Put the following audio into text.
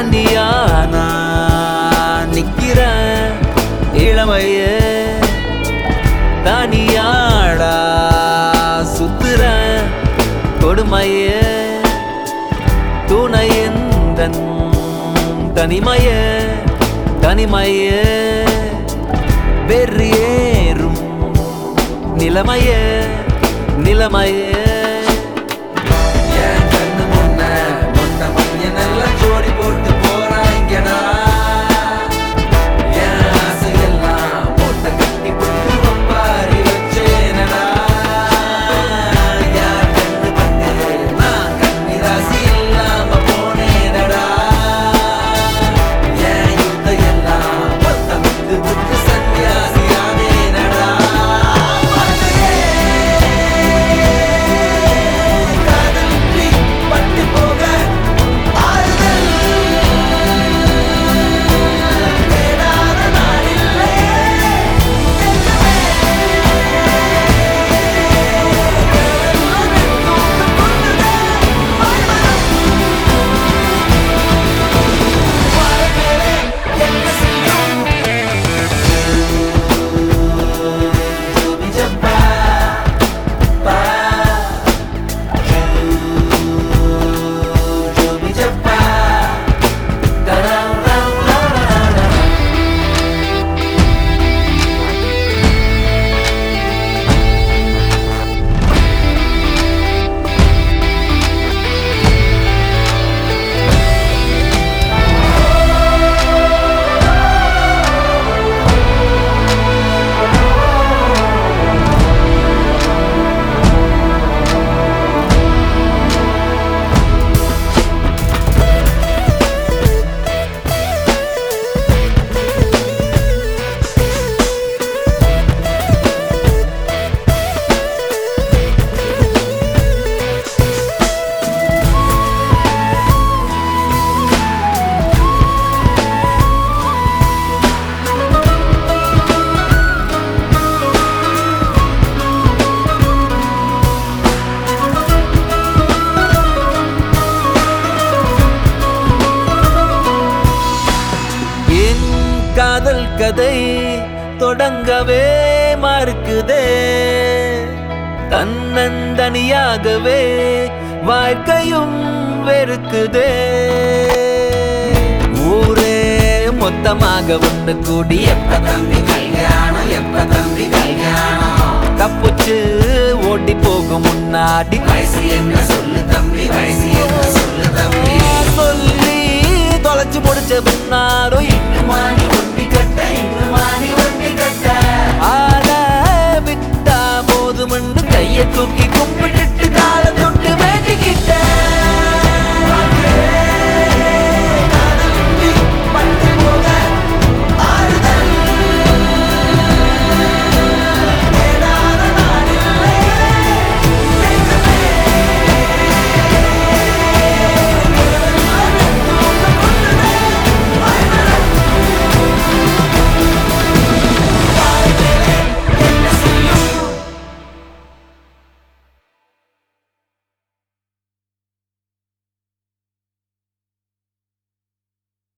தாண்டியா நான் நிக்கிறேன் இளமையே தானியாடா சுத்துறேன் கொடுமையே துணையந்தன் தனிமையே தனிமையே வெறியேறும் நிலைமையே நிலைமையே என் கண்ணு முன்ன மொட்டை பையன் எல்லாம் ஜோடி போட்டு போறாங்கடா என் ஆசையெல்லாம் மூட்டை கட்டி போட்டு ஒப்பாரி வச்சேனடா யார் கண்ணு பட்டு நான் கண்ணி ராசி இல்லாம போனேனடா என் யுத்தம் எல்லாம் பத்தமிட்டு விட்டு சன்னியாசியானேனடா காதலின்றி பட்டு போக ஆறுதல் தேடாத நாளில்லை என் காதல் கதை தொடங்கவே மறுக்குதே தன்னந்தனியாகவே வாழ்க்கையும் வெறுக்குதே ஊரே மொத்தமாக ஒன்று கூடி எப்ப தம்பி கல்யாணம் எப்ப தம்பி கல்யாணம் தப்புச்சு ஓடி போகும் முன்னாடி வயசு என்ன சொல்லு தம்பி வயசு என்ன சொல்லு தம்பி சொல்லி தொலைச்சு முடிச்ச பின்னாரும் இன்னும் மாணி ஒட்டி கட்ட இன்னும் மாணி